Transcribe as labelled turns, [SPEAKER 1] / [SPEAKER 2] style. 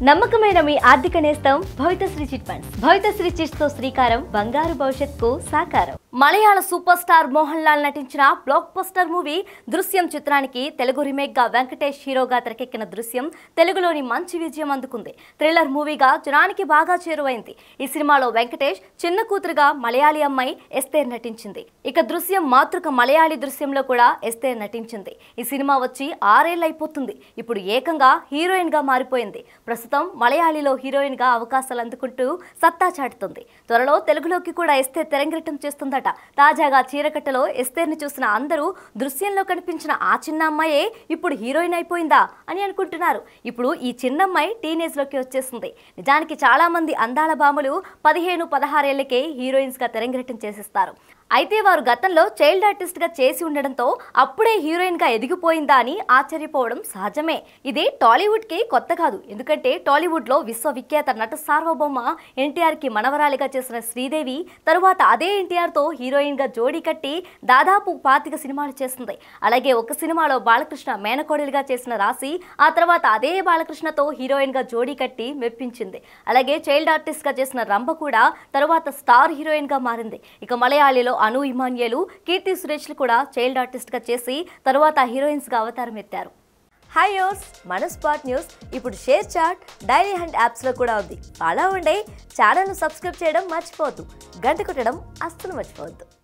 [SPEAKER 1] నమ్మకమైన మీ ఆర్థిక నేస్తం Bhavitasri chit funds Bhavitasri chits తో శ్రీకారం బంగారు భవిష్యత్తుకు సాకారం మలయాళ సూపర్ స్టార్ మోహన్ లాల్ నటించిన బ్లాక్ బస్టర్ మూవీ దృశ్యం చిత్రానికి తెలుగు రీమేక్ గా వెంకటేష్ హీరోగా తెరకెక్కిన దృశ్యం తెలుగులోని మంచి విజయం అందుకుంది థ్రిల్లర్ మూవీగా జనానికి బాగా చేరువైంది ఈ సినిమాలో వెంకటేష్ చిన్న కూతురుగా మలయాళీ అమ్మాయి ఎస్తేర్ నటించింది ఇక దృశ్యం మాతృక మలయాళీ దృశ్యంలో కూడా ఎస్తేర్ నటించింది ఈ సినిమా వచ్చి ఆరేళ్ళు అయిపోతుంది ఇప్పుడు ఏకంగా హీరోయిన్ గా మారిపోయింది ప్రస్తుతం మలయాళీలో హీరోయిన్ గా అవకాశాలు అందుకుంటూ సత్తా చాటుతుంది త్వరలో తెలుగులోకి కూడా ఎస్తేర్ తెరంగేటం చేస్తుందట తాజాగా చీరకట్టలో ఎస్తేర్ని చూసిన అందరూ దృశ్యంలో కనిపించిన ఆ చిన్న అమ్మాయే ఇప్పుడు హీరోయిన్ అయిపోయిందా అని అనుకుంటున్నారు ఇప్పుడు ఈ చిన్నమ్మాయి టీనేజ్ లోకి వచ్చేసింది నిజానికి చాలా మంది అందాల భామలు పదిహేను పదహారేళ్లకే హీరోయిన్స్ గా తెరంగేటం చేసేస్తారు అయితే వారు గతంలో చైల్డ్ ఆర్టిస్ట్ గా చేసి ఉండడంతో అప్పుడే హీరోయిన్ గా ఎదిగిపోయిందా అని ఆశ్చర్యపోవడం సహజమే ఇది టాలీవుడ్ కి కొత్త కాదు ఎందుకంటే టాలీవుడ్ లో విశ్వవిఖ్యాత నట సార్వభౌమ ఎన్టీఆర్ కి మనవరాలిగా చేసిన శ్రీదేవి తరువాత అదే ఎన్టీఆర్ తో హీరోయిన్ గా జోడీ కట్టి దాదాపు పాతిక సినిమాలు చేసింది అలాగే ఒక సినిమాలో బాలకృష్ణ మేనకోడలిగా చేసిన రాశి ఆ తర్వాత అదే బాలకృష్ణతో హీరోయిన్ గా జోడీ కట్టి మెప్పించింది అలాగే చైల్డ్ ఆర్టిస్ట్ గా చేసిన రంభ కూడా తరువాత స్టార్ హీరోయిన్ గా మారింది ఇక మలయాళీలో అను ఇమాన్యులు కీర్తి సురేష్లు కూడా చైల్డ్ ఆర్టిస్ట్ గా చేసి తరువాత హీరోయిన్స్ గా అవతారం ఎత్తారు హాయ్ యోస్ మన స్పాట్ న్యూస్ ఇప్పుడు షేర్ చాట్ డైలీ హ్యాండ్ యాప్స్లో కూడా ఉంది అలా ఉండే ఛానల్ను సబ్స్క్రైబ్ చేయడం మర్చిపోవద్దు గంట కొట్టడం అస్సలు మర్చిపోవద్దు